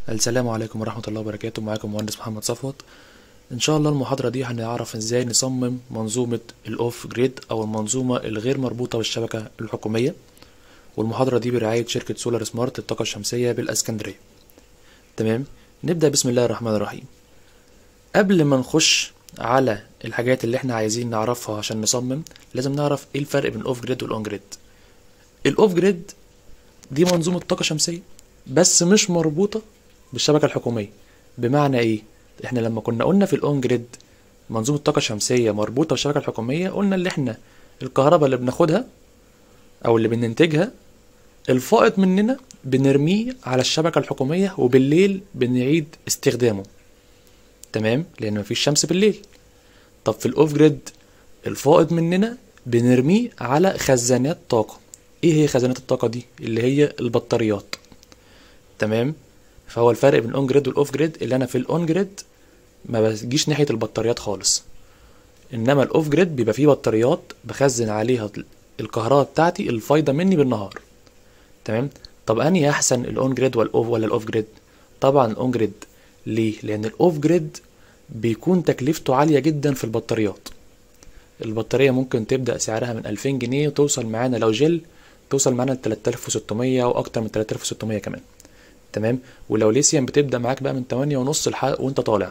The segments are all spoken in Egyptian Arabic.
السلام عليكم ورحمة الله وبركاته معاكم مهندس محمد صفوت ان شاء الله المحاضرة دي هنعرف ازاي نصمم منظومة الاوف جريد او المنظومة الغير مربوطة بالشبكة الحكومية والمحاضرة دي برعاية شركة سولار سمارت للطاقة الشمسية بالاسكندرية تمام نبدأ بسم الله الرحمن الرحيم قبل ما نخش على الحاجات اللي احنا عايزين نعرفها عشان نصمم لازم نعرف ايه الفرق بين الاوف جريد والاون جريد الاوف جريد دي منظومة طاقة شمسية بس مش مربوطة بالشبكة الحكومية بمعنى ايه احنا لما كنا قلنا في الاون جريد منظومة طاقة شمسية مربوطة بالشبكة الحكومية قلنا اللي احنا الكهرباء اللي بناخدها او اللي بننتجها الفائض مننا بنرميه على الشبكة الحكومية وبالليل بنعيد استخدامه تمام لان مفيش شمس بالليل طب في الاوف جريد الفائض مننا بنرميه على خزانات طاقة ايه هي خزانات الطاقة دي اللي هي البطاريات تمام فهو الفرق بين الاون جريد والاوف جريد اللي انا في الاون جريد ما بجيش ناحية البطاريات خالص انما الاوف جريد بيبقى فيه بطاريات بخزن عليها الكهرباء بتاعتي الفايضة مني بالنهار تمام طب انهي احسن الاون جريد والاوف ولا الاوف جريد طبعا الاون جريد ليه لان الاوف جريد بيكون تكلفته عالية جدا في البطاريات البطارية ممكن تبدأ سعرها من 2000 جنيه وتوصل معانا لو جل توصل معانا ل 3600 او اكتر من 3600 كمان تمام ولو ليثيوم بتبدأ معاك بقى من 8 ونص الحق وانت طالع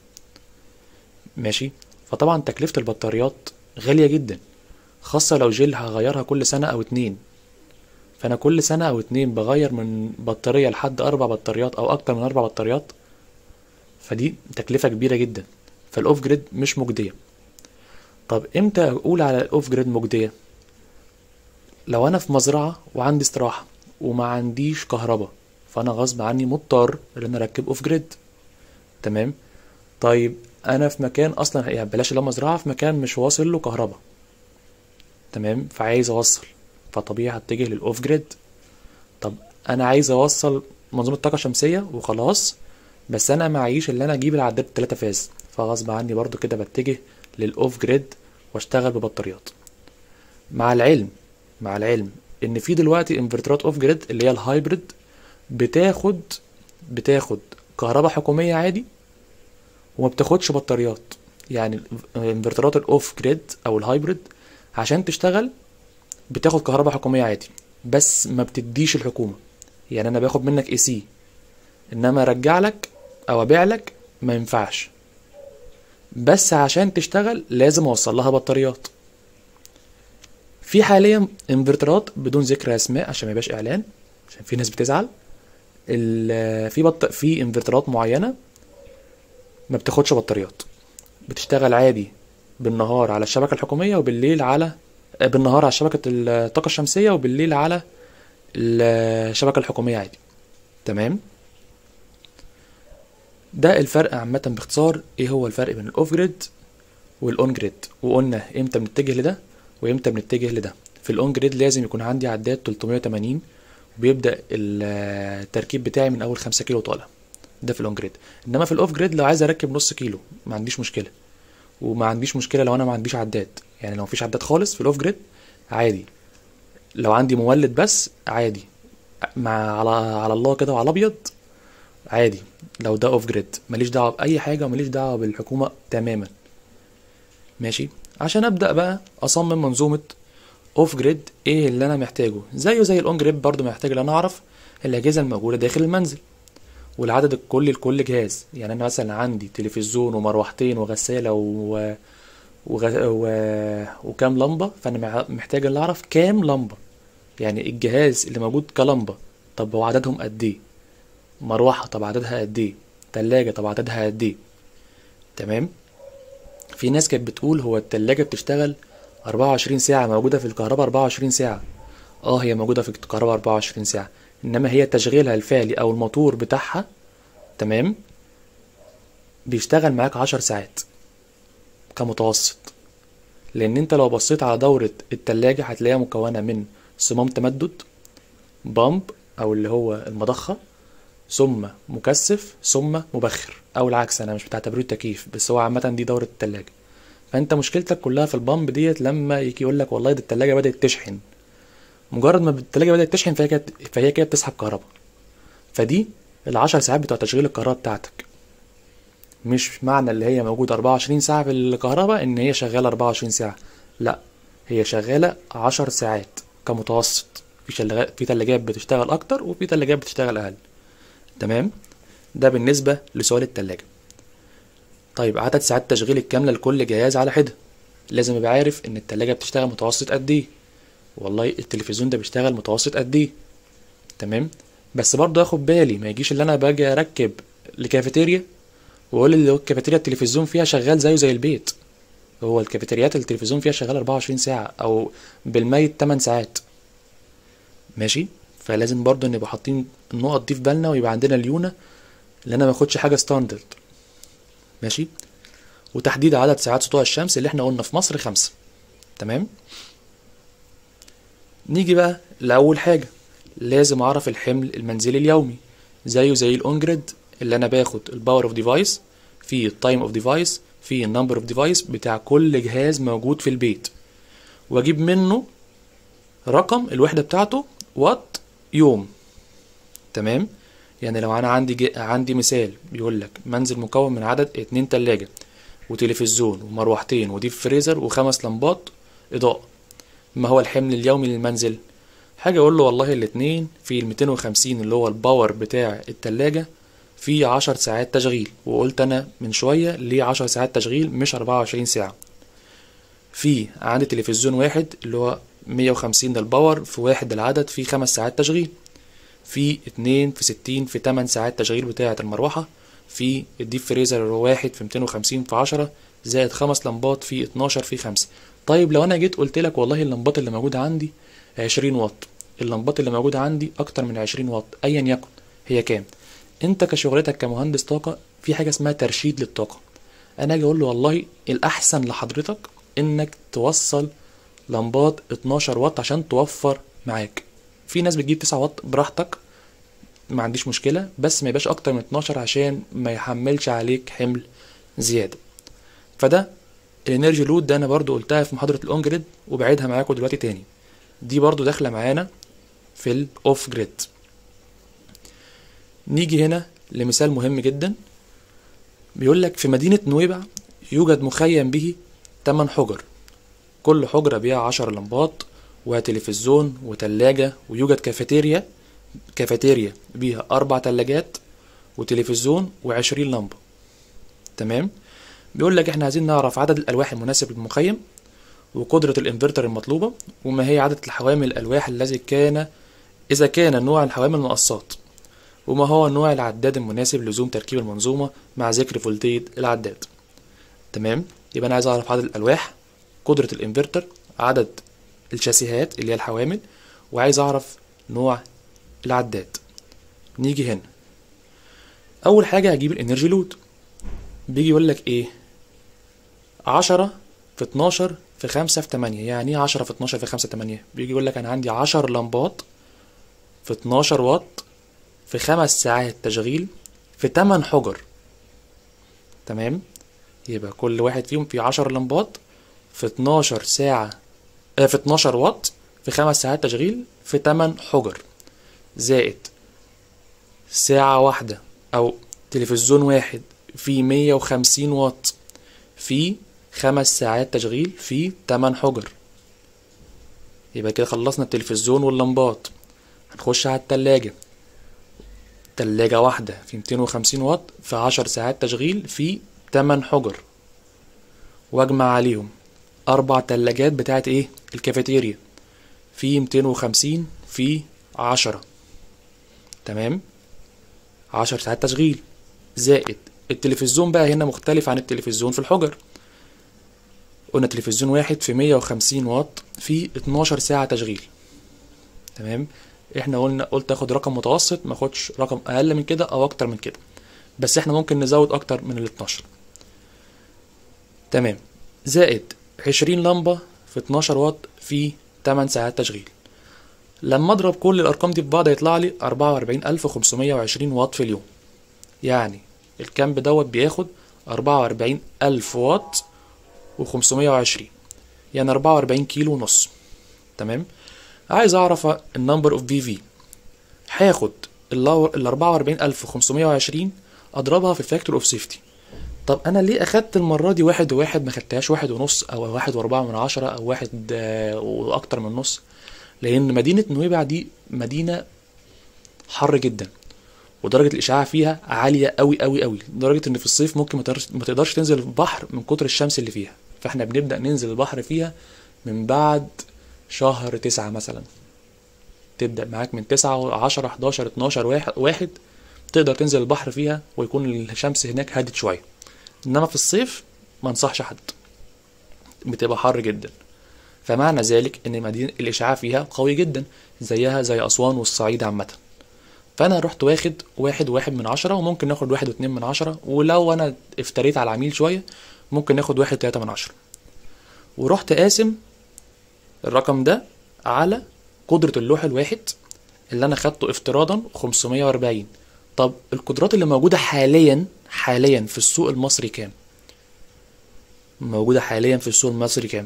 ماشي فطبعا تكلفة البطاريات غالية جدا خاصة لو جيل هغيرها كل سنة او اتنين فانا كل سنة او اتنين بغير من بطارية لحد اربع بطاريات او اكتر من اربع بطاريات فدي تكلفة كبيرة جدا فالاوف جريد مش مجدية طب امتى اقول على الاوف جريد مجدية لو انا في مزرعة وعندي استراحة وما عنديش كهرباء فانا غصب عني مضطر ان انا اركب اوف جريد تمام طيب انا في مكان اصلا يعني بلاش اللي هو مزرعه في مكان مش واصل له كهرباء تمام فعايز اوصل فطبيعي هتجه للاوف جريد طب انا عايز اوصل منظومه طاقه شمسيه وخلاص بس انا معيش اللي انا اجيب العداد التلاتة فاز فغصب عني برضو كده بتجه للاوف جريد واشتغل ببطاريات مع العلم مع العلم ان في دلوقتي انفرترات اوف جريد اللي هي الهايبريد بتاخد بتاخد كهرباء حكومية عادي وما بتاخدش بطاريات يعني انفرترات الاوف جريد او الهايبريد عشان تشتغل بتاخد كهرباء حكومية عادي بس ما بتديش الحكومة يعني انا باخد منك اي سي انما ارجع لك او ابيع لك ما ينفعش بس عشان تشتغل لازم اوصل لها بطاريات في حاليا انفرترات بدون ذكر اسماء عشان ما يبقاش اعلان عشان في ناس بتزعل في بط... في انفرترات معينه ما بتاخدش بطاريات بتشتغل عادي بالنهار على الشبكه الحكوميه وبالليل على بالنهار على شبكه الطاقه الشمسيه وبالليل على الشبكه الحكوميه عادي تمام ده الفرق عامه باختصار ايه هو الفرق بين الاوف جريد والاون جريد وقلنا امتى بنتجه لده وامتى بنتجه لده في الاون جريد لازم يكون عندي عداد 380 وبيبدا التركيب بتاعي من اول 5 كيلو طالع ده في الاون جريد انما في الاوف جريد لو عايز اركب نص كيلو ما عنديش مشكله وما عنديش مشكله لو انا ما عنديش عداد يعني لو مفيش عداد خالص في الاوف جريد عادي لو عندي مولد بس عادي مع على على الله كده وعلى الابيض عادي لو ده اوف جريد ماليش دعوه باي حاجه وماليش دعوه بالحكومه تماما ماشي عشان ابدا بقى اصمم منظومه اوف جريد ايه اللي انا محتاجه زيه زي الاون جريد برضو محتاج ان انا اعرف الاجهزه الموجوده داخل المنزل والعدد الكلي لكل جهاز يعني انا مثلا عندي تلفزيون ومروحتين وغساله و... وغ... و... وكام لمبه فانا محتاج ان اعرف كام لمبه يعني الجهاز اللي موجود كلمبه طب هو عددهم قد ايه مروحه طب عددها قد ايه تلاجة طب عددها قد ايه تمام في ناس كانت بتقول هو التلاجة بتشتغل 24 ساعة موجودة في الكهرباء 24 ساعة اه هي موجودة في الكهرباء 24 ساعة انما هي تشغيلها الفعلي او الموتور بتاعها تمام بيشتغل معاك 10 ساعات كمتوسط لان انت لو بصيت على دورة التلاجة هتلاقيها مكونة من صمام تمدد بامب او اللي هو المضخة ثم مكثف ثم مبخر او العكس انا مش بتاع تبريد تكييف بس هو عامة دي دورة التلاجة فانت مشكلتك كلها في البامب ديت لما يجي يقول لك والله دي التلاجة بدأت تشحن مجرد ما التلاجة بدأت تشحن فهي كده فهي كده بتسحب كهرباء فدي العشر ساعات بتوع تشغيل الكهرباء بتاعتك مش معنى اللي هي موجودة 24 ساعة في الكهرباء إن هي شغالة 24 ساعة لا هي شغالة 10 ساعات كمتوسط في شلغا... في تلاجات بتشتغل أكتر وفي تلاجات بتشتغل أقل تمام ده بالنسبة لسؤال التلاجة طيب عدد ساعات التشغيل الكاملة لكل جهاز على حدة لازم يبقى عارف إن التلاجة بتشتغل متوسط قد إيه والله التلفزيون ده بيشتغل متوسط قد إيه تمام بس برضه اخد بالي ما يجيش اللي انا باجي اركب لكافيتيريا واقول اللي هو الكافيتيريا التلفزيون فيها شغال زيه زي البيت هو الكافيتريات التلفزيون فيها شغال 24 ساعة او بالميت 8 ساعات ماشي فلازم برضه نبقى حاطين النقط دي في بالنا ويبقى عندنا ليونة اللي انا ما اخدش حاجة ستاندرد ماشي وتحديد عدد ساعات سطوع الشمس اللي احنا قلنا في مصر خمسة تمام نيجي بقى لأول حاجة لازم أعرف الحمل المنزلي اليومي زيه زي الأونجريد اللي أنا باخد الباور اوف ديفايس في التايم اوف ديفايس في النمبر اوف ديفايس بتاع كل جهاز موجود في البيت وأجيب منه رقم الوحدة بتاعته وات يوم تمام يعني لو أنا عندي جي... عندي مثال بيقول لك منزل مكون من عدد اتنين تلاجة وتلفزيون ومروحتين وديب فريزر وخمس لمبات إضاءة ما هو الحمل اليومي للمنزل حاجة أقول له والله الاتنين في الميتين وخمسين اللي هو الباور بتاع التلاجة في عشر ساعات تشغيل وقلت أنا من شوية ليه عشر ساعات تشغيل مش أربعة وعشرين ساعة في عندي تلفزيون واحد اللي هو مية وخمسين الباور في واحد العدد في خمس ساعات تشغيل في اتنين في ستين في تمن ساعات تشغيل بتاعة المروحة في الديب فريزر واحد في ميتين وخمسين في عشرة زائد خمس لمبات في اتناشر في خمسة طيب لو أنا جيت قلت لك والله اللمبات اللي موجودة عندي عشرين واط اللمبات اللي موجودة عندي أكتر من عشرين واط أيا يكن هي كام أنت كشغلتك كمهندس طاقة في حاجة اسمها ترشيد للطاقة أنا أجي أقول له والله الأحسن لحضرتك إنك توصل لمبات 12 واط عشان توفر معاك في ناس بتجيب 9 واط براحتك ما عنديش مشكلة بس ما يبقاش أكتر من 12 عشان ما يحملش عليك حمل زيادة فده الانرجي لود ده أنا برضو قلتها في محاضرة الأون جريد وبعيدها معاكم دلوقتي تاني دي برضو داخلة معانا في الاوف جريد نيجي هنا لمثال مهم جدا بيقول لك في مدينة نويبع يوجد مخيم به 8 حجر كل حجرة بيها 10 لمبات وتلفزيون وتلاجة ويوجد كافيتيريا كافيتيريا بيها أربع تلاجات وتلفزيون وعشرين لمبة تمام بيقول لك احنا عايزين نعرف عدد الألواح المناسب للمخيم وقدرة الانفرتر المطلوبة وما هي عدد الحوامل الألواح الذي كان إذا كان نوع الحوامل مقصات وما هو نوع العداد المناسب لزوم تركيب المنظومة مع ذكر فولتية العداد تمام يبقى أنا عايز أعرف عدد الألواح قدرة الانفرتر عدد الشاسيهات اللي هي الحوامل وعايز أعرف نوع العداد نيجي هنا أول حاجة هجيب الانرجي لود بيجي يقول لك إيه عشرة في اتناشر في خمسة في تمانية يعني ايه عشرة في اتناشر في خمسة تمانية بيجي يقول لك أنا عندي عشر لمبات في اتناشر واط في خمس ساعات تشغيل في تمن حجر تمام يبقى كل واحد فيهم فيه عشر لمبات في اتناشر ساعة آه في اتناشر واط في خمس ساعات تشغيل في تمن حجر زائد ساعة واحدة أو تلفزيون واحد فيه مية وخمسين واط في خمس ساعات تشغيل في تمن حجر يبقى كده خلصنا التلفزيون واللمبات هنخش على التلاجة تلاجة واحدة في 250 واط في 10 ساعات تشغيل في 8 حجر واجمع عليهم أربع تلاجات بتاعت ايه الكافيتيريا في 250 في 10 تمام 10 ساعات تشغيل زائد التلفزيون بقى هنا مختلف عن التلفزيون في الحجر قلنا تلفزيون واحد في 150 واط في 12 ساعة تشغيل تمام احنا قلنا قلت اخد رقم متوسط ما اخدش رقم اقل من كده او اكتر من كده بس احنا ممكن نزود اكتر من ال 12 تمام زائد 20 لمبة في 12 واط في 8 ساعات تشغيل لما اضرب كل الارقام دي في بعض هيطلع لي 44520 واط في اليوم يعني الكامب دوت بياخد 44000 واط و520 يعني 44 كيلو ونص تمام عايز اعرف النمبر اوف بي في هاخد ال 44520 اضربها في الفاكتور اوف سيفتي طب انا ليه اخدت المره دي واحد وواحد ما خدتهاش واحد ونص او واحد واربعة من عشرة او واحد آه، واكتر من نص لان مدينه نويبع دي مدينه حر جدا ودرجه الاشعاع فيها عاليه قوي قوي قوي لدرجه ان في الصيف ممكن ما تقدرش- ما تقدرش تنزل البحر من كتر الشمس اللي فيها فاحنا بنبدا ننزل البحر فيها من بعد شهر تسعة مثلا تبدا معاك من تسعة عشرة 11 12 واحد, واحد تقدر تنزل البحر فيها ويكون الشمس هناك هدت شويه انما في الصيف ما انصحش حد بتبقى حر جدا فمعنى ذلك ان مدينة الاشعاع فيها قوي جدا زيها زي اسوان والصعيد عامة فانا رحت واخد واحد واحد من عشرة وممكن ناخد واحد واتنين من عشرة ولو انا افتريت على العميل شوية ممكن ناخد واحد تلاتة من عشرة ورحت قاسم الرقم ده على قدرة اللوح الواحد اللي انا خدته افتراضا 540 طب القدرات اللي موجودة حاليا حاليا في السوق المصري كام موجودة حاليا في السوق المصري كام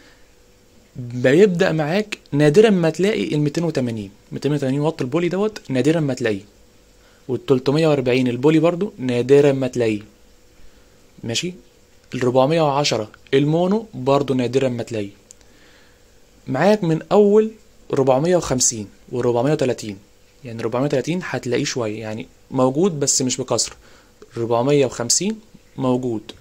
بيبدأ معاك نادرا ما تلاقي ال 280 280 واط البولي دوت نادرا ما تلاقيه وال 340 البولي برضو نادرا ما تلاقيه ماشي ال 410 المونو برضو نادرا ما تلاقيه معاك من اول 450 و 430 يعني 430 هتلاقيه شوية يعني موجود بس مش بكثرة 450 موجود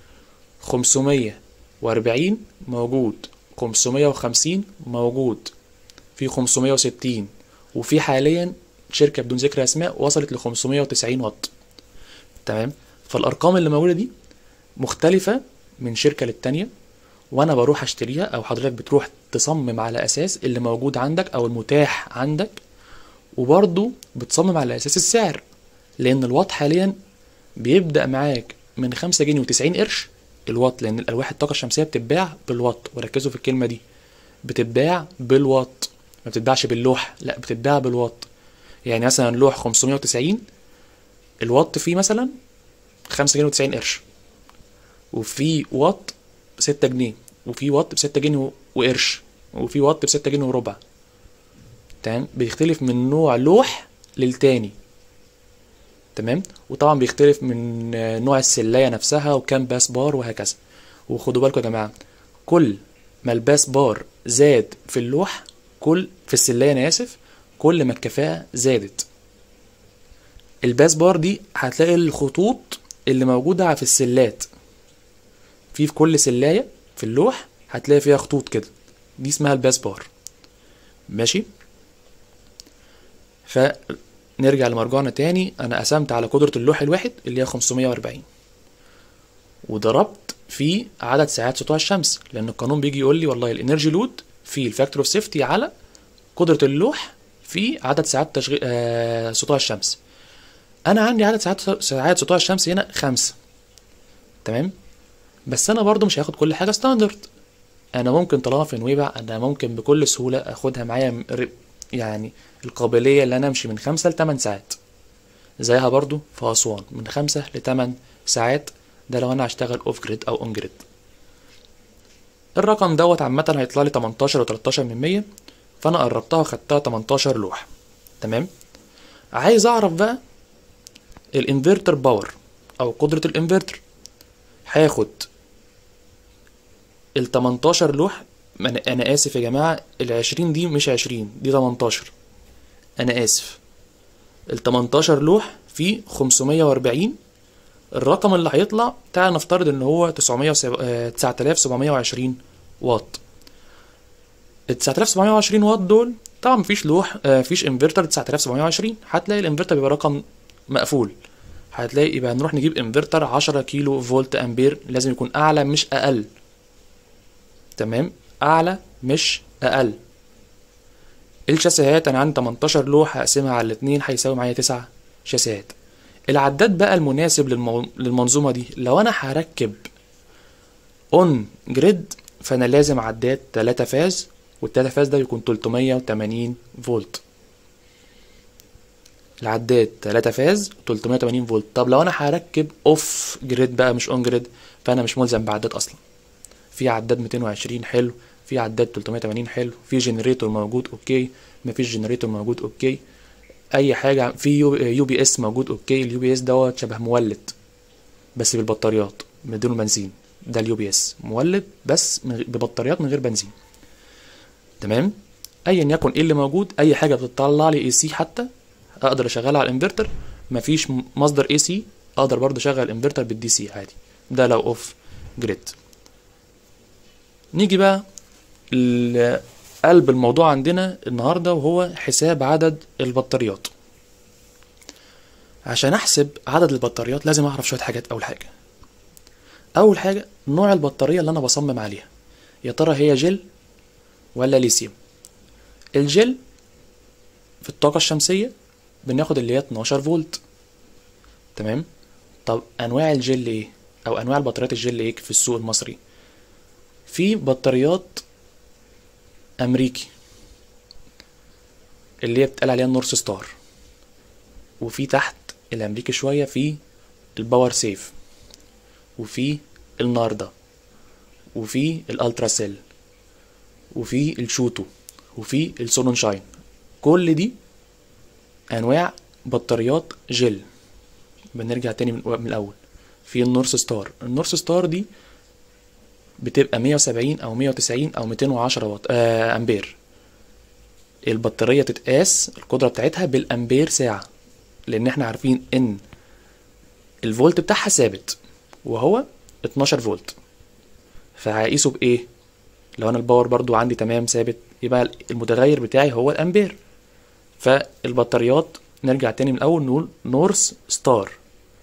540 موجود 550 موجود في 560 وفي حاليا شركة بدون ذكر أسماء وصلت ل 590 واط تمام فالأرقام اللي موجودة دي مختلفة من شركة للتانية وأنا بروح أشتريها أو حضرتك بتروح تصمم على أساس اللي موجود عندك أو المتاح عندك وبرضه بتصمم على أساس السعر لأن الواط حاليا بيبدأ معاك من 5 جنيه و90 قرش الواط لأن الألواح الطاقة الشمسية بتتباع بالواط وركزوا في الكلمة دي بتتباع بالواط ما بتتباعش باللوح لا بتتباع بالواط يعني مثلا لوح 590 الواط فيه مثلا 5 جنيه و90 قرش وفي واط 6 جنيه وفي واط ب 6 جنيه وقرش وفي واط ب 6 جنيه وربع تمام بيختلف من نوع لوح للتاني تمام وطبعا بيختلف من آه، نوع السلاية نفسها وكام باس بار وهكذا وخدوا بالكم يا جماعة كل ما الباس بار زاد في اللوح كل في السلاية أنا آسف كل ما الكفاءة زادت الباس بار دي هتلاقي الخطوط اللي موجودة في السلات في في كل سلاية في اللوح هتلاقي فيها خطوط كده دي اسمها الباس بار ماشي فنرجع لمرجعنا تاني انا قسمت على قدرة اللوح الواحد اللي هي 540 وضربت في عدد ساعات سطوع الشمس لان القانون بيجي يقول لي والله الانرجي لود في الفاكتور اوف سيفتي على قدرة اللوح في عدد ساعات تشغيل آه سطوع الشمس انا عندي عدد ساعات ساعات سطوع الشمس هنا خمسة تمام بس انا برضو مش هاخد كل حاجة ستاندرد انا ممكن طالما في نويبع انا ممكن بكل سهولة اخدها معايا م- ر- يعني القابلية اللي انا امشي من خمسة لتمن ساعات زيها برضو في اسوان من خمسة لتمن ساعات ده لو انا هشتغل اوف جريد او اون جريد الرقم دوت عامة هيطلع لي 18 و13 من 100 فانا قربتها وخدتها 18 لوح تمام عايز اعرف بقى الانفرتر باور او قدرة الانفرتر هاخد ال 18 لوح انا انا اسف يا جماعه ال 20 دي مش 20 دي 18 انا اسف ال 18 لوح في 540 الرقم اللي هيطلع تعال نفترض ان هو 900 9720 واط ال 9720 واط دول طبعا مفيش لوح آه، مفيش انفرتر 9720 هتلاقي الانفرتر بيبقى رقم مقفول هتلاقي يبقى نروح نجيب انفرتر 10 كيلو فولت امبير لازم يكون اعلى مش اقل تمام اعلى مش اقل الشاسيهات انا عندي 18 لوح هقسمها على الاتنين هيساوي معايا 9 شاسيهات العداد بقى المناسب للمو... للمنظومه دي لو انا هركب اون جريد فانا لازم عداد 3 فاز والتلاتة فاز ده يكون 380 فولت العداد 3 فاز 380 فولت طب لو انا هركب اوف جريد بقى مش اون جريد فانا مش ملزم بعداد اصلا في عداد 220 حلو في عداد 380 حلو في جنريتور موجود اوكي مفيش جنريتور موجود اوكي اي حاجه في يو, يو بي اس موجود اوكي اليو بي اس دوت شبه مولد بس بالبطاريات بدون بنزين ده اليو بي اس مولد بس من غ- ببطاريات من غير بنزين تمام ايا يكن ايه اللي موجود اي حاجه بتطلع لي اي سي حتى اقدر اشغلها على الانفرتر مفيش م- مصدر اي سي اقدر برضه اشغل الانفرتر بالدي سي عادي ده لو اوف جريد نيجي بقى ل- قلب الموضوع عندنا النهارده وهو حساب عدد البطاريات عشان احسب عدد البطاريات لازم اعرف شويه حاجات اول حاجه اول حاجه نوع البطاريه اللي انا بصمم عليها يا ترى هي جل ولا ليثيوم الجل في الطاقه الشمسيه بناخد اللي هي 12 فولت تمام طب انواع الجل ايه او انواع البطاريات الجل ايه في السوق المصري في بطاريات امريكي اللي هي بتقال عليها النورث ستار وفي تحت الامريكي شويه في الباور سيف وفي الناردا وفي الالترا سيل وفي الشوتو وفي السولون شاين كل دي انواع بطاريات جل بنرجع تاني من من الاول في النورث ستار النورث ستار دي بتبقى 170 او 190 او 210 واط آه امبير البطاريه تتقاس القدره بتاعتها بالامبير ساعه لان احنا عارفين ان الفولت بتاعها ثابت وهو 12 فولت فهقيسه بايه لو انا الباور برضو عندي تمام ثابت يبقى المتغير بتاعي هو الامبير فالبطاريات نرجع تاني من الاول نقول نورث ستار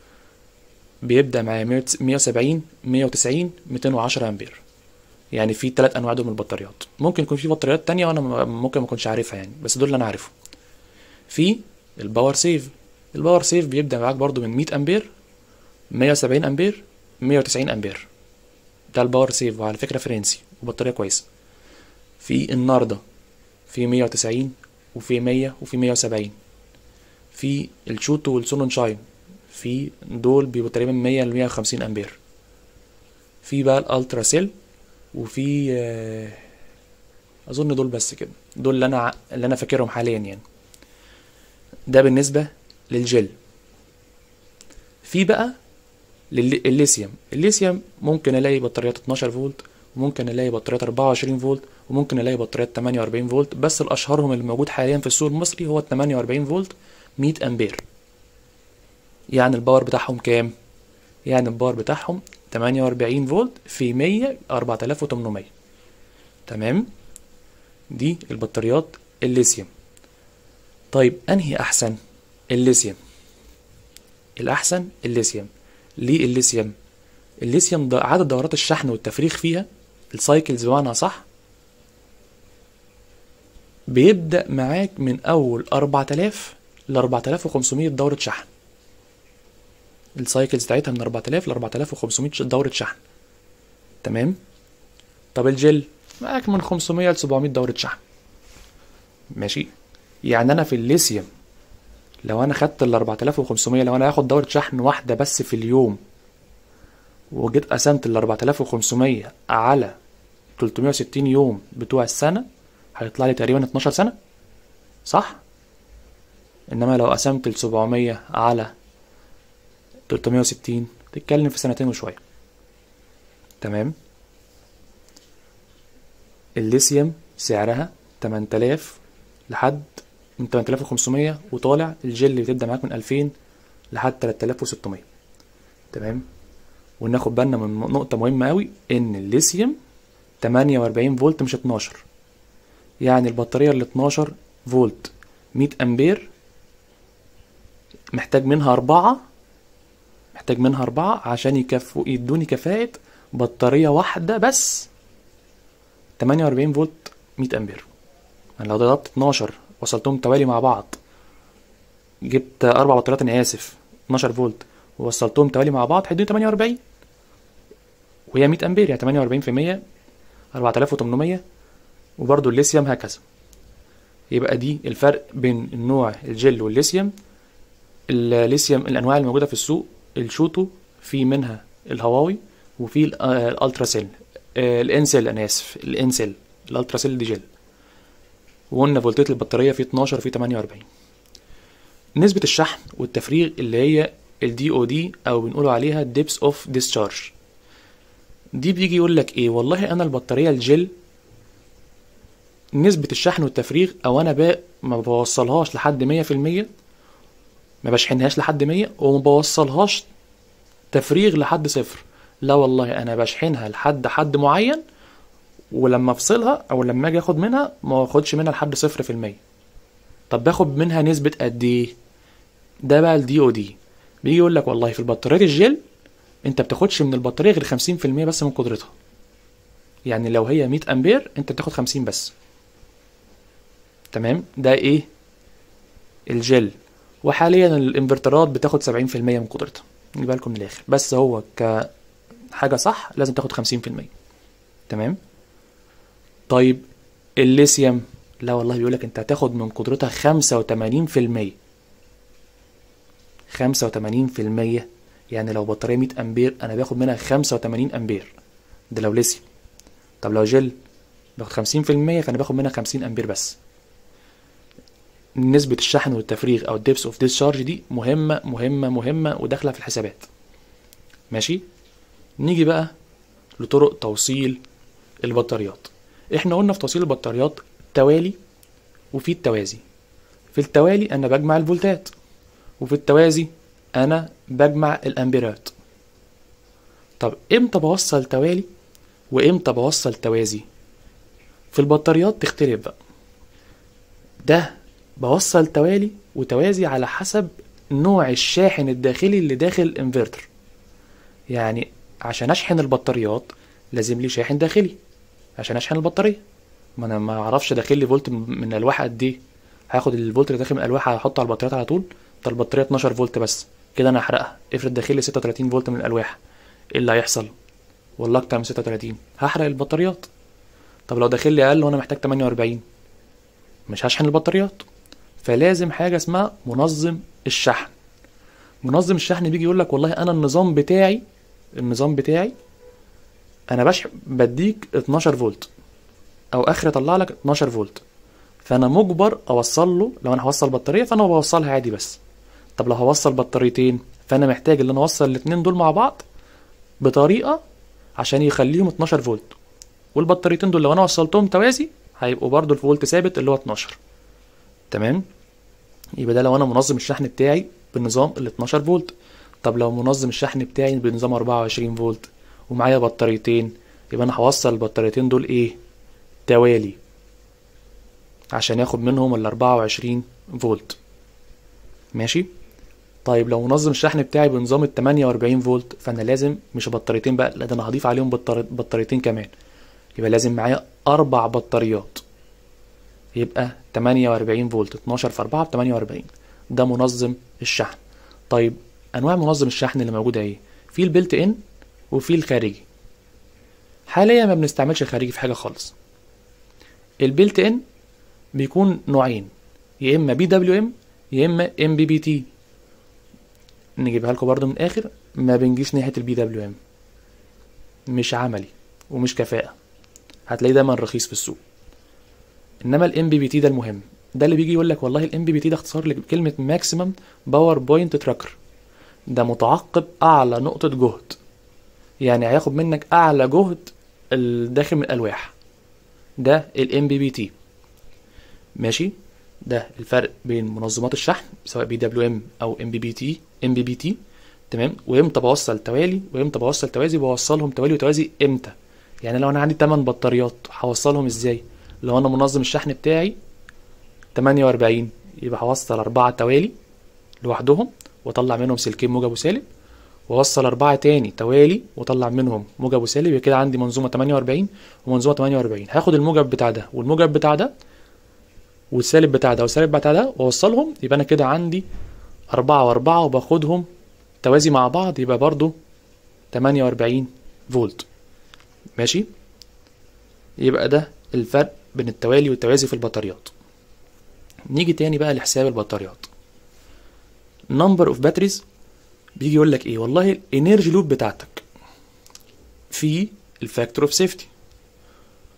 بيبدأ معايا 170 190 210 امبير يعني في ثلاث انواع دول من البطاريات ممكن يكون في بطاريات تانية وانا م- ممكن ما اكونش عارفها يعني بس دول اللي انا عارفهم في الباور سيف الباور سيف بيبدأ معاك برضو من 100 امبير 170 امبير 190 امبير ده الباور سيف وعلى فكرة فرنسي وبطارية كويسة في الناردة في 190 وفي 100 وفي 170 في الشوتو والسولون شاين في دول بيبقوا تقريبا 100 ل 150 امبير في بقى الالترا سيل وفي آه، اظن دول بس كده دول اللي انا ع- اللي انا فاكرهم حاليا يعني ده بالنسبه للجل في بقى لل- الليثيوم الليثيوم ممكن الاقي بطاريات 12 فولت وممكن الاقي بطاريات 24 فولت وممكن الاقي بطاريات 48 فولت بس الاشهرهم اللي موجود حاليا في السوق المصري هو ال 48 فولت 100 امبير يعني الباور بتاعهم كام يعني الباور بتاعهم 48 فولت في 100 4800 تمام دي البطاريات الليثيوم طيب انهي احسن الليثيوم الاحسن الليثيوم ليه الليثيوم الليثيوم ده عدد دورات الشحن والتفريغ فيها السايكلز بمعنى صح بيبدأ معاك من أول 4000 ل 4500 دورة شحن السايكلز بتاعتها من 4000 ل 4500 ش- دورة شحن تمام طب الجل معاك من 500 ل 700 دورة شحن ماشي يعني أنا في الليثيوم لو أنا خدت ال 4500 لو أنا هاخد دورة شحن واحدة بس في اليوم وجيت قسمت ال 4500 على 360 يوم بتوع السنة هيطلع لي تقريبا 12 سنة صح؟ انما لو قسمت ال 700 على 360 تتكلم في سنتين وشوية تمام الليثيوم سعرها 8000 لحد من 8500 وطالع الجل اللي بتبدأ معاك من 2000 لحد 3600 تمام وناخد بالنا من نقطة مهمة قوي ان الليثيوم 48 فولت مش 12 يعني البطارية ال 12 فولت 100 امبير محتاج منها أربعة محتاج منها أربعة عشان يكفوا يدوني كفاءة بطارية واحدة بس 48 فولت 100 أمبير أنا لو ضربت 12 وصلتهم توالي مع بعض جبت أربع بطاريات أنا آسف 12 فولت ووصلتهم توالي مع بعض هيدوني 48 وهي 100 أمبير يعني 48 في 100 4800 وبرضه الليثيوم هكذا يبقى دي الفرق بين النوع الجل والليثيوم الليثيوم الانواع الموجوده في السوق الشوتو في منها الهواوي وفي ال- آه، الالترا سيل آه، الانسل انا اسف الانسل الالترا سيل دي جل وقلنا فولتيه البطاريه في 12 في 48 نسبة الشحن والتفريغ اللي هي ال DOD أو بنقولوا عليها Depth of Discharge دي بيجي يقول لك إيه والله أنا البطارية الجل نسبة الشحن والتفريغ أو أنا بقى ما بوصلهاش لحد مية في المية ما بشحنهاش لحد مية وما بوصلهاش تفريغ لحد صفر لا والله أنا بشحنها لحد حد معين ولما افصلها او لما اجي اخد منها ما اخدش منها لحد صفر في المية طب باخد منها نسبة قد ايه ده بقى الدي او دي بيجي يقول لك والله في البطاريات الجل انت بتاخدش من البطارية غير خمسين في المية بس من قدرتها يعني لو هي مية امبير انت بتاخد خمسين بس تمام ده ايه الجل وحاليا الانفرترات بتاخد سبعين في المية من قدرتها نجيبها لكم من الاخر بس هو كحاجة صح لازم تاخد خمسين في المية تمام طيب الليثيوم لا والله بيقولك انت هتاخد من قدرتها خمسة وتمانين في المية خمسة وتمانين في المية يعني لو بطارية مية أمبير أنا باخد منها خمسة وتمانين أمبير ده لو ليثيوم طب لو جل باخد خمسين في المية فأنا باخد منها خمسين أمبير بس نسبة الشحن والتفريغ أو الديبس اوف ديسشارج دي مهمة مهمة مهمة وداخلة في الحسابات ماشي نيجي بقى لطرق توصيل البطاريات احنا قلنا في توصيل البطاريات توالي وفي التوازي في التوالي انا بجمع الفولتات وفي التوازي انا بجمع الامبيرات طب امتى بوصل توالي وامتى بوصل توازي في البطاريات تختلف بقى ده بوصل توالي وتوازي على حسب نوع الشاحن الداخلي اللي داخل الانفرتر يعني عشان اشحن البطاريات لازم لي شاحن داخلي عشان اشحن البطاريه ما انا ما اعرفش داخل لي فولت من الواح قد ايه هاخد الفولت اللي داخل من الالواح هحطه على البطاريات على طول طب البطاريه 12 فولت بس كده انا هحرقها افرض داخل لي 36 فولت من الالواح ايه اللي هيحصل ولا اكتر من 36 هحرق البطاريات طب لو داخل لي اقل وانا محتاج 48 مش هشحن البطاريات فلازم حاجه اسمها منظم الشحن منظم الشحن بيجي يقول لك والله انا النظام بتاعي النظام بتاعي انا بشحن بديك 12 فولت او اخر اطلع لك 12 فولت فانا مجبر اوصل له لو انا هوصل بطاريه فانا بوصلها عادي بس طب لو هوصل بطاريتين فانا محتاج ان انا اوصل الاثنين دول مع بعض بطريقه عشان يخليهم 12 فولت والبطاريتين دول لو انا وصلتهم توازي هيبقوا برضو الفولت ثابت اللي هو 12 تمام يبقى ده لو انا منظم الشحن بتاعي بنظام ال 12 فولت طب لو منظم الشحن بتاعي بنظام 24 فولت ومعايا بطاريتين يبقى انا هوصل البطاريتين دول ايه توالي عشان ياخد منهم ال 24 فولت ماشي طيب لو منظم الشحن بتاعي بنظام ال 48 فولت فانا لازم مش بطاريتين بقى لا ده انا هضيف عليهم بطار... بطاريتين كمان يبقى لازم معايا اربع بطاريات يبقى 48 فولت 12 في 4 ب 48 ده منظم الشحن طيب انواع منظم الشحن اللي موجوده ايه في البلت ان وفي الخارجي حاليا ما بنستعملش الخارجي في حاجه خالص البلت ان بيكون نوعين يا اما بي دبليو ام يا اما ام بي بي تي نجيبها لكم برضو من الاخر ما بنجيش ناحيه البي دبليو ام مش عملي ومش كفاءه هتلاقيه دايما رخيص في السوق انما الام بي بي تي ده المهم ده اللي بيجي يقول لك والله الام بي بي تي ده اختصار لكلمه ماكسيمم باور بوينت تراكر ده متعقب اعلى نقطه جهد يعني هياخد منك اعلى جهد الداخل من الالواح ده الام بي بي تي ماشي ده الفرق بين منظمات الشحن سواء بي دبليو ام او ام بي بي تي ام بي بي تي تمام وامتى بوصل توالي وامتى بوصل توازي بوصلهم توالي وتوازي امتى يعني لو انا عندي 8 بطاريات هوصلهم ازاي لو انا منظم الشحن بتاعي 48 يبقى هوصل أربعة توالي لوحدهم واطلع منهم سلكين موجب وسالب واوصل أربعة تاني توالي واطلع منهم موجب وسالب يبقى كده عندي منظومة 48 ومنظومة 48 هاخد الموجب بتاع ده والموجب بتاع ده والسالب بتاع ده والسالب بتاع ده واوصلهم يبقى انا كده عندي أربعة وأربعة وباخدهم توازي مع بعض يبقى برضو 48 فولت ماشي يبقى ده الفرق بين التوالي والتوازي في البطاريات نيجي تاني بقى لحساب البطاريات number of batteries بيجي يقول لك ايه والله الانرجي لوب بتاعتك في الفاكتور اوف سيفتي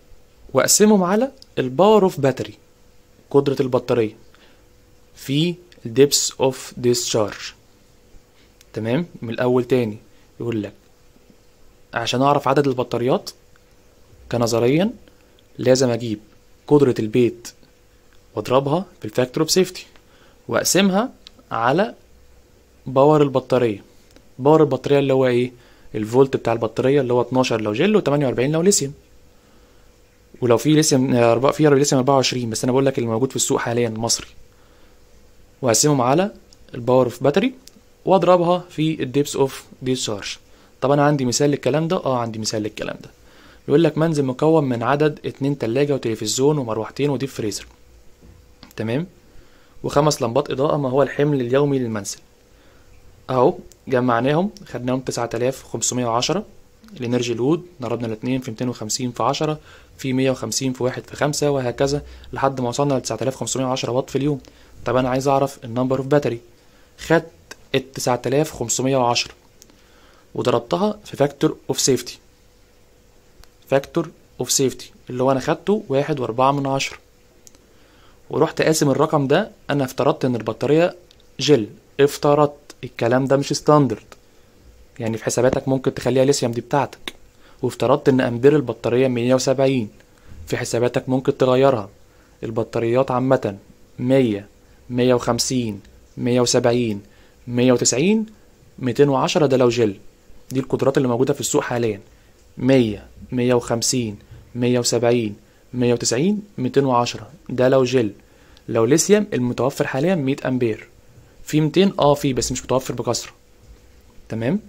واقسمهم على الباور اوف باتري قدرة البطارية في depths of discharge تمام من الاول تاني يقول لك عشان اعرف عدد البطاريات كنظريا لازم اجيب قدرة البيت واضربها في الفاكتور اوف سيفتي واقسمها على باور البطارية باور البطارية اللي هو ايه الفولت بتاع البطارية اللي هو 12 لو جل و48 لو ليثيوم ولو في ليثيوم آه، في ليثيوم 24 بس انا بقول لك اللي موجود في السوق حاليا المصري واقسمهم على الباور اوف باتري واضربها في الديبس اوف ديسشارج طب انا عندي مثال للكلام ده اه عندي مثال للكلام ده بيقول لك منزل مكون من عدد اتنين تلاجة وتلفزيون ومروحتين وديب فريزر تمام وخمس لمبات اضاءة ما هو الحمل اليومي للمنزل اهو جمعناهم خدناهم تسعة آلاف خمسمية وعشرة الانرجي لود ضربنا الاتنين في ميتين وخمسين في عشرة في مية وخمسين في واحد في خمسة وهكذا لحد ما وصلنا لتسعة آلاف خمسمية وعشرة واط في اليوم طب انا عايز اعرف النمبر اوف باتري خدت التسعة آلاف خمسمية وعشرة وضربتها في فاكتور اوف سيفتي فاكتور اوف سيفتي اللي هو انا خدته واحد واربعة من عشرة ورحت قاسم الرقم ده انا افترضت ان البطارية جل افترضت الكلام ده مش ستاندرد يعني في حساباتك ممكن تخليها ليثيوم دي بتاعتك وافترضت ان امبير البطارية 170 في حساباتك ممكن تغيرها البطاريات عامة 100 150 170 190 210 ده لو جل دي القدرات اللي موجودة في السوق حاليا 100 150 170 190 210 ده لو جل لو ليثيوم المتوفر حاليا 100 امبير في 200 اه في بس مش متوفر بكثرة تمام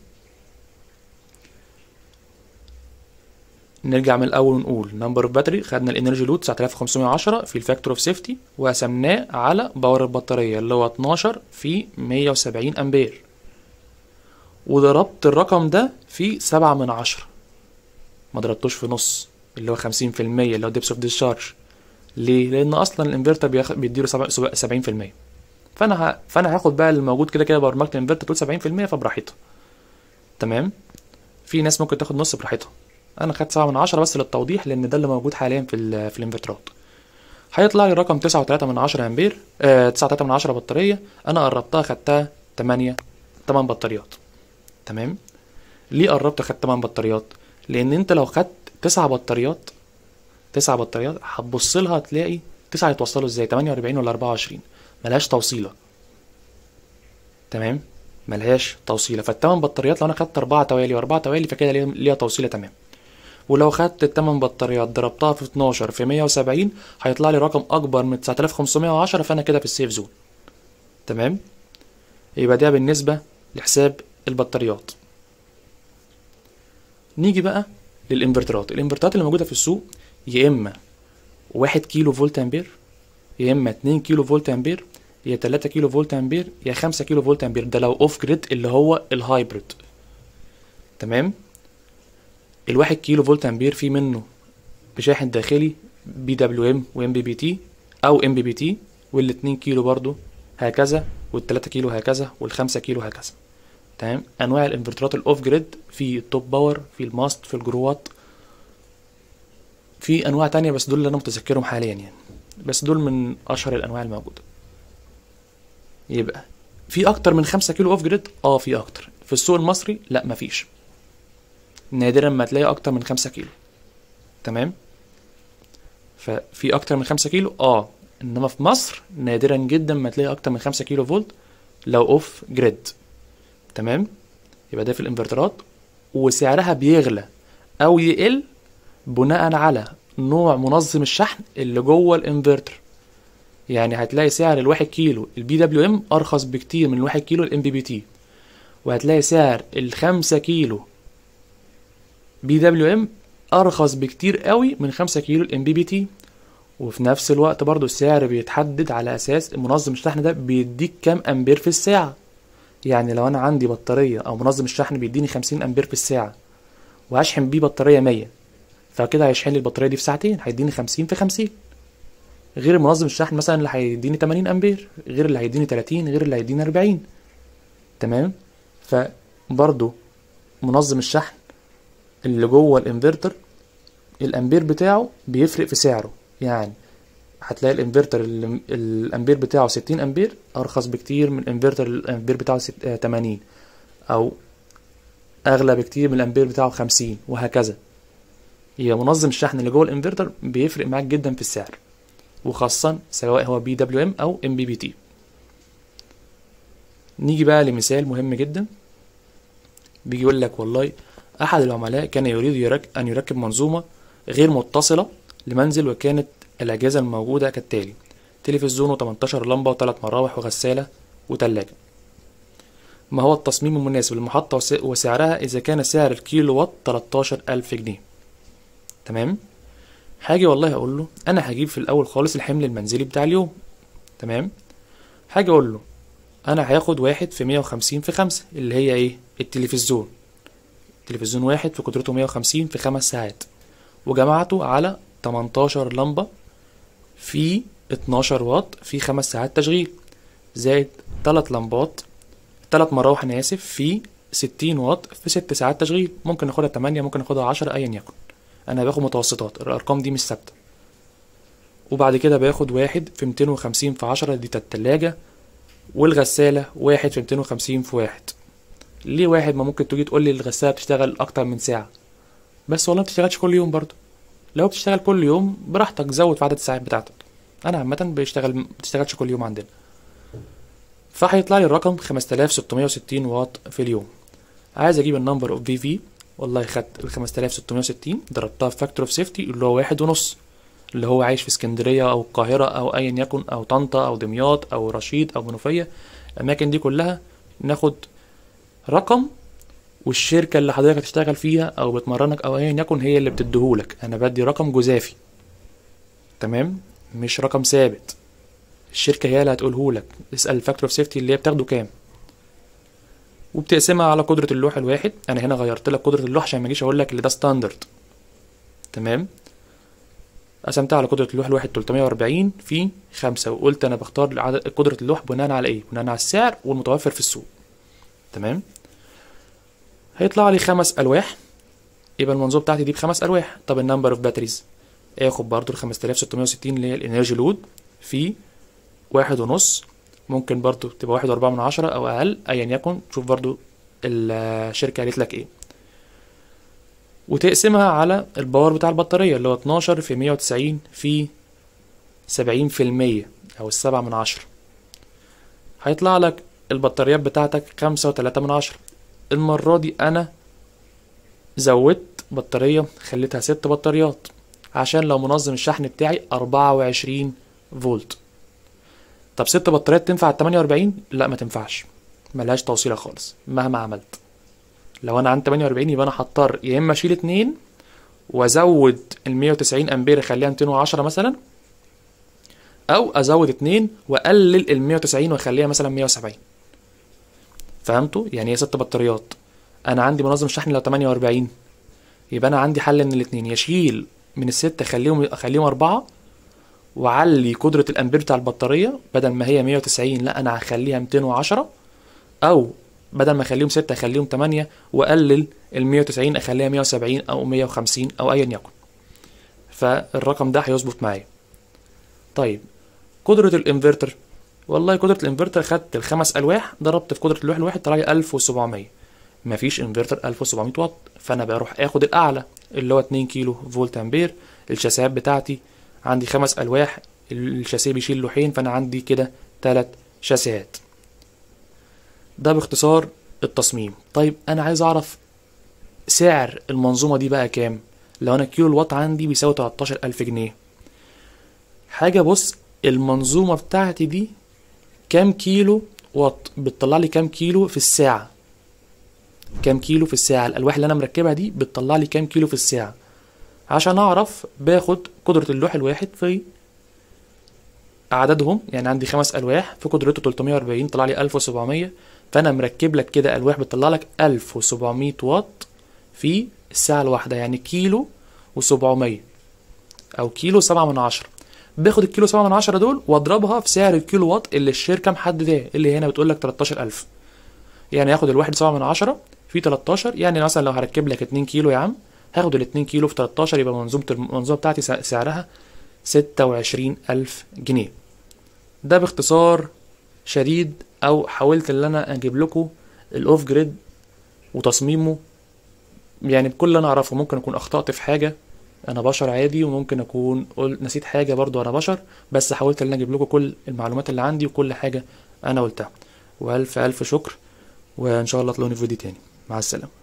نرجع من الاول ونقول نمبر اوف باتري خدنا الانرجي لود 9510 في الفاكتور اوف سيفتي وقسمناه على باور البطاريه اللي هو 12 في 170 امبير وضربت الرقم ده في 7 من 10 ما ضربتوش في نص اللي هو 50% اللي هو ديبس اوف ديسشارج ليه لان اصلا الانفرتر بياخ- بيديله 70% فانا ه... فانا هاخد بقى الموجود كده كده برمجه الانفرتر تقول 70% فبراحتها تمام في ناس ممكن تاخد نص براحتها انا خدت سبعة من عشرة بس للتوضيح لان ده اللي موجود حاليا في ال في الانفرترات هيطلع لي الرقم تسعة وتلاتة من عشرة امبير آه تسعة وتلاتة من عشرة بطارية انا قربتها خدتها تمانية تمن بطاريات تمام ليه قربت خدت تمن بطاريات لان انت لو خدت تسع بطاريات تسع بطاريات هتبص لها تلاقي تسعة يتوصلوا ازاي 48 ولا 24 ملهاش توصيلة تمام ملهاش توصيلة فالتمن بطاريات لو انا خدت اربعة توالي واربعة توالي فكده ليها- ليها توصيلة تمام ولو خدت التمن بطاريات ضربتها في 12 في 170 هيطلع لي رقم اكبر من 9510 فانا كده في السيف زون تمام يبقى ده بالنسبة لحساب البطاريات نيجي بقى للانفرترات الانفرترات اللي موجودة في السوق يا اما واحد كيلو فولت امبير يا اما 2 كيلو فولت امبير يا 3 كيلو فولت امبير يا 5 كيلو فولت امبير ده لو اوف جريد اللي هو الهايبريد تمام الواحد كيلو فولت امبير فيه منه بشاحن داخلي بي دبليو ام وام بي بي تي او ام بي بي تي والاتنين كيلو برضو هكذا والتلاتة كيلو هكذا والخمسة كيلو هكذا تمام انواع الانفرترات الاوف جريد في التوب باور في الماست في الجروات في انواع تانية بس دول اللي انا متذكرهم حاليا يعني بس دول من اشهر الانواع الموجودة يبقى في اكتر من خمسة كيلو اوف جريد اه في اكتر في السوق المصري لا مفيش نادرا ما تلاقي اكتر من خمسة كيلو تمام ففي اكتر من خمسة كيلو اه انما في مصر نادرا جدا ما تلاقي اكتر من خمسة كيلو فولت لو اوف جريد تمام يبقى ده في الانفرترات وسعرها بيغلى او يقل بناء على نوع منظم الشحن اللي جوه الانفرتر يعني هتلاقي سعر الواحد كيلو البي دبليو ام ارخص بكتير من الواحد كيلو الام بي بي تي وهتلاقي سعر الخمسة كيلو بي دبليو ام ارخص بكتير قوي من 5 كيلو الام بي بي تي وفي نفس الوقت برضو السعر بيتحدد على اساس منظم الشحن ده بيديك كام امبير في الساعه يعني لو انا عندي بطاريه او منظم الشحن بيديني 50 امبير في الساعه وهشحن بيه بطاريه 100 فكده هيشحن لي البطاريه دي في ساعتين هيديني 50 في 50 غير منظم الشحن مثلا اللي هيديني 80 امبير غير اللي هيديني 30 غير اللي هيديني 40 تمام فبرضو منظم الشحن اللي جوه الانفرتر الامبير بتاعه بيفرق في سعره يعني هتلاقي الانفرتر اللي- الامبير بتاعه 60 امبير ارخص بكتير من الانفرتر الامبير بتاعه ست- آه، 80 او اغلى بكتير من الامبير بتاعه 50 وهكذا هي منظم الشحن اللي جوه الانفرتر بيفرق معاك جدا في السعر وخاصة سواء هو بي دبليو ام او ام بي بي تي نيجي بقى لمثال مهم جدا بيجي يقول لك والله احد العملاء كان يريد يرك ان يركب منظومة غير متصلة لمنزل وكانت الاجهزة الموجودة كالتالي تلفزيون و18 لمبة وثلاث مراوح وغسالة وتلاجة ما هو التصميم المناسب للمحطة وس- وسعرها إذا كان سعر الكيلو وات 13000 جنيه تمام هاجي والله أقول له أنا هجيب في الأول خالص الحمل المنزلي بتاع اليوم تمام هاجي أقول له أنا هاخد واحد في 150 في خمسة اللي هي إيه التلفزيون تلفزيون واحد في قدرته 150 في خمس ساعات وجمعته على 18 لمبة في 12 واط في خمس ساعات تشغيل زائد تلات لمبات تلات مراوح أنا آسف في 60 واط في ست ساعات تشغيل ممكن ناخدها 8 ممكن ناخدها 10 أيا يكن أنا باخد متوسطات الأرقام دي مش ثابتة وبعد كده باخد واحد في 250 في 10 دي بتاعت التلاجة والغسالة واحد في 250 في واحد ليه واحد ما ممكن تيجي تقول لي الغسالة بتشتغل أكتر من ساعة بس والله ما بتشتغلش كل يوم برضه لو بتشتغل كل يوم براحتك زود في عدد الساعات بتاعتك انا عامه بشتغل ما بتشتغلش كل يوم عندنا فهيطلع لي الرقم 5660 واط في اليوم عايز اجيب النمبر اوف في في والله خدت ال 5660 ضربتها في فاكتور اوف سيفتي اللي هو واحد ونص اللي هو عايش في اسكندريه او القاهره او ايا يكن او طنطا او دمياط او رشيد او منوفيه الاماكن دي كلها ناخد رقم والشركه اللي حضرتك هتشتغل فيها او بتمرنك او ايا يكن هي اللي بتديهولك انا بدي رقم جزافي تمام مش رقم ثابت الشركه هي اللي هتقولهولك اسال الفاكتور اوف سيفتي اللي هي بتاخده كام وبتقسمها على قدره اللوح الواحد انا هنا غيرت لك قدره اللوح عشان ما اجيش اقول لك اللي ده ستاندرد تمام قسمتها على قدرة اللوح الواحد 340 في خمسة وقلت أنا بختار عدد قدرة اللوح بناء على إيه؟ بناء على السعر والمتوفر في السوق تمام هيطلع لي خمس ألواح يبقى المنظومة بتاعتي دي بخمس ألواح طب النمبر اوف باتريز اخد برضو ال 5660 اللي هي الانرجي لود في واحد ونص ممكن برضو تبقى واحد وأربعة من عشرة أو أقل أيا يكن شوف برضو الشركة قالت لك إيه وتقسمها على الباور بتاع البطارية اللي هو 12 في 190 في 70 في المية أو السبعة من عشرة هيطلع لك البطاريات بتاعتك خمسة وتلاتة من عشرة المرة دي أنا زودت بطارية خليتها ست بطاريات عشان لو منظم الشحن بتاعي أربعة وعشرين فولت طب ست بطاريات تنفع على 48 لا ما تنفعش ملهاش توصيلة خالص مهما عملت لو انا عندي 48 يبقى انا هضطر يا اما اشيل اتنين وازود ال 190 امبير اخليها 210 مثلا او ازود اتنين واقلل ال 190 واخليها مثلا 170 فهمتوا يعني هي ست بطاريات انا عندي منظم الشحن لو 48 يبقى انا عندي حل من الاتنين يشيل من الستة اخليهم اخليهم اربعة وعلي قدرة الامبير بتاع البطارية بدل ما هي 190 لا انا هخليها 210 او بدل ما اخليهم ستة اخليهم تمانية واقلل ال 190 اخليها 170 او 150 او ايا يكن فالرقم ده هيظبط معايا طيب قدرة الانفرتر والله قدرة الانفرتر خدت الخمس الواح ضربت في قدرة اللوح الواحد طلع لي 1700 مفيش انفرتر 1700 واط فانا بروح اخد الاعلى اللي هو 2 كيلو فولت امبير الشاسيات بتاعتي عندي خمس الواح الشاسيه بيشيل لوحين فانا عندي كده ثلاث شاسيات ده باختصار التصميم طيب انا عايز اعرف سعر المنظومه دي بقى كام لو انا كيلو الوات عندي بيساوي 13000 جنيه حاجه بص المنظومه بتاعتي دي كام كيلو وات بتطلع لي كام كيلو في الساعه كام كيلو في الساعه الالواح اللي انا مركبها دي بتطلع لي كام كيلو في الساعه عشان اعرف باخد قدره اللوح الواحد في عددهم يعني عندي خمس الواح في قدرته 340 طلع لي 1700 فانا مركب لك كده الواح بتطلع لك 1700 واط في الساعه الواحده يعني كيلو و700 او كيلو سبعة من عشرة باخد الكيلو سبعة من عشرة دول واضربها في سعر الكيلو واط اللي الشركه محدداه اللي هنا بتقول لك 13000 يعني هاخد الواحد سبعة من عشرة في 13 يعني مثلا لو هركب لك 2 كيلو يا عم هاخد ال 2 كيلو في 13 يبقى منظومه المنظومه بتاعتي سعرها ستة وعشرين ألف جنيه ده باختصار شديد أو حاولت إن أنا أجيب لكم الأوف جريد وتصميمه يعني بكل اللي أنا أعرفه ممكن أكون أخطأت في حاجة أنا بشر عادي وممكن أكون قل... نسيت حاجة برضو أنا بشر بس حاولت إن أنا أجيب لكم كل المعلومات اللي عندي وكل حاجة أنا قلتها وألف ألف شكر وإن شاء الله تلاقوني في فيديو تاني مع السلامة